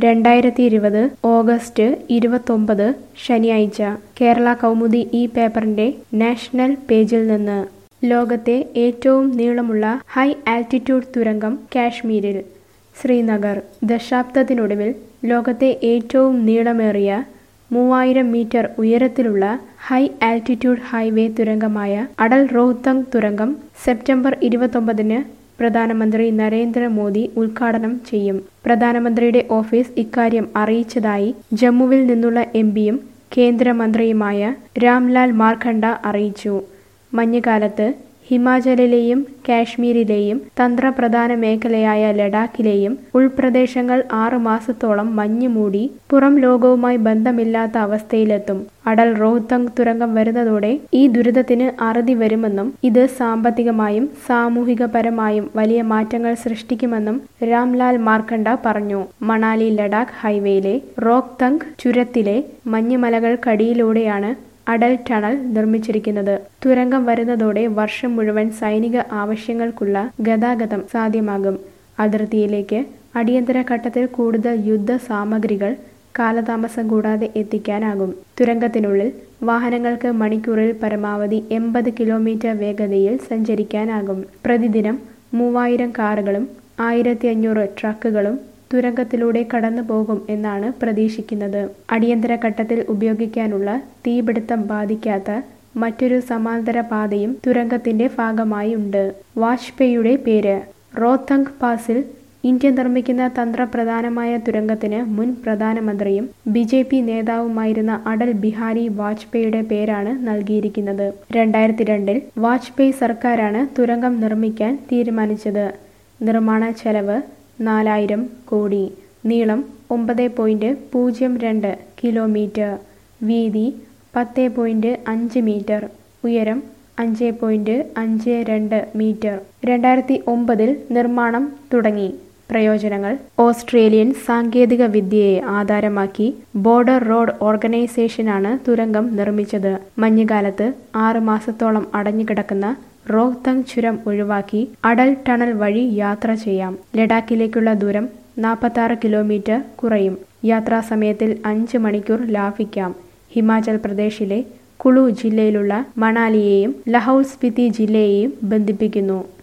രണ്ടായിരത്തി ഇരുപത് ഓഗസ്റ്റ് ഇരുപത്തൊമ്പത് ശനിയാഴ്ച കേരള കൗമുദി ഈ പേപ്പറിന്റെ നാഷണൽ പേജിൽ നിന്ന് ലോകത്തെ ഏറ്റവും നീളമുള്ള ഹൈ ആൽറ്റിറ്റ്യൂഡ് തുരങ്കം കാശ്മീരിൽ ശ്രീനഗർ ദശാബ്ദത്തിനൊടുവിൽ ലോകത്തെ ഏറ്റവും നീളമേറിയ മൂവായിരം മീറ്റർ ഉയരത്തിലുള്ള ഹൈ ആൽറ്റിറ്റ്യൂഡ് ഹൈവേ തുരങ്കമായ അടൽ റോഹ്തങ് തുരങ്കം സെപ്റ്റംബർ ഇരുപത്തൊമ്പതിന് പ്രധാനമന്ത്രി നരേന്ദ്രമോദി ഉദ്ഘാടനം ചെയ്യും പ്രധാനമന്ത്രിയുടെ ഓഫീസ് ഇക്കാര്യം അറിയിച്ചതായി ജമ്മുവിൽ നിന്നുള്ള എംപിയും കേന്ദ്രമന്ത്രിയുമായ രാംലാൽ മാർഖണ്ഡ അറിയിച്ചു മഞ്ഞുകാലത്ത് ഹിമാചലിലെയും കാശ്മീരിലെയും തന്ത്രപ്രധാന മേഖലയായ ലഡാക്കിലെയും ഉൾപ്രദേശങ്ങൾ ആറു മാസത്തോളം മഞ്ഞ് മൂടി പുറം ലോകവുമായി ബന്ധമില്ലാത്ത അവസ്ഥയിലെത്തും അടൽ റോഹ്തങ് തുരങ്കം വരുന്നതോടെ ഈ ദുരിതത്തിന് അറുതി വരുമെന്നും ഇത് സാമ്പത്തികമായും സാമൂഹികപരമായും വലിയ മാറ്റങ്ങൾ സൃഷ്ടിക്കുമെന്നും രാംലാൽ മാർക്കണ്ട പറഞ്ഞു മണാലി ലഡാക്ക് ഹൈവേയിലെ റോഹ്തങ് ചുരത്തിലെ മഞ്ഞുമലകൾക്കടിയിലൂടെയാണ് അടൽ ടണൽ നിർമ്മിച്ചിരിക്കുന്നത് തുരങ്കം വരുന്നതോടെ വർഷം മുഴുവൻ സൈനിക ആവശ്യങ്ങൾക്കുള്ള ഗതാഗതം സാധ്യമാകും അതിർത്തിയിലേക്ക് അടിയന്തര ഘട്ടത്തിൽ കൂടുതൽ യുദ്ധ സാമഗ്രികൾ കാലതാമസം കൂടാതെ എത്തിക്കാനാകും തുരങ്കത്തിനുള്ളിൽ വാഹനങ്ങൾക്ക് മണിക്കൂറിൽ പരമാവധി എൺപത് കിലോമീറ്റർ വേഗതയിൽ സഞ്ചരിക്കാനാകും പ്രതിദിനം മൂവായിരം കാറുകളും ആയിരത്തി അഞ്ഞൂറ് ട്രക്കുകളും തുരങ്കത്തിലൂടെ കടന്നു പോകും എന്നാണ് പ്രതീക്ഷിക്കുന്നത് അടിയന്തര ഘട്ടത്തിൽ ഉപയോഗിക്കാനുള്ള തീപിടുത്തം ബാധിക്കാത്ത മറ്റൊരു സമാന്തര പാതയും തുരങ്കത്തിന്റെ ഭാഗമായി ഉണ്ട് വാജ്പേയിയുടെ പേര് റോത്തങ് പാസിൽ ഇന്ത്യ നിർമ്മിക്കുന്ന തന്ത്രപ്രധാനമായ തുരങ്കത്തിന് മുൻ പ്രധാനമന്ത്രിയും ബി ജെ പി നേതാവുമായിരുന്ന അടൽ ബിഹാരി വാജ്പേയിയുടെ പേരാണ് നൽകിയിരിക്കുന്നത് രണ്ടായിരത്തി രണ്ടിൽ വാജ്പേയി സർക്കാരാണ് തുരങ്കം നിർമ്മിക്കാൻ തീരുമാനിച്ചത് നിർമ്മാണ ചെലവ് നാലായിരം കോടി നീളം ഒമ്പത് പോയിന്റ് പൂജ്യം രണ്ട് കിലോമീറ്റർ വീതി പത്ത് പോയിന്റ് അഞ്ച് മീറ്റർ ഉയരം അഞ്ച് പോയിന്റ് അഞ്ച് രണ്ട് മീറ്റർ രണ്ടായിരത്തി ഒമ്പതിൽ നിർമ്മാണം തുടങ്ങി പ്രയോജനങ്ങൾ ഓസ്ട്രേലിയൻ സാങ്കേതിക വിദ്യയെ ആധാരമാക്കി ബോർഡർ റോഡ് ഓർഗനൈസേഷനാണ് തുരങ്കം നിർമ്മിച്ചത് മഞ്ഞുകാലത്ത് ആറ് മാസത്തോളം അടഞ്ഞുകിടക്കുന്ന റോഹ്തങ് ചുരം ഒഴിവാക്കി അടൽ ടണൽ വഴി യാത്ര ചെയ്യാം ലഡാക്കിലേക്കുള്ള ദൂരം നാൽപ്പത്തി കിലോമീറ്റർ കുറയും യാത്രാസമയത്തിൽ അഞ്ച് മണിക്കൂർ ലാഭിക്കാം ഹിമാചൽ പ്രദേശിലെ കുളു ജില്ലയിലുള്ള മണാലിയെയും ലഹൌൽ സ്പിതി ജില്ലയെയും ബന്ധിപ്പിക്കുന്നു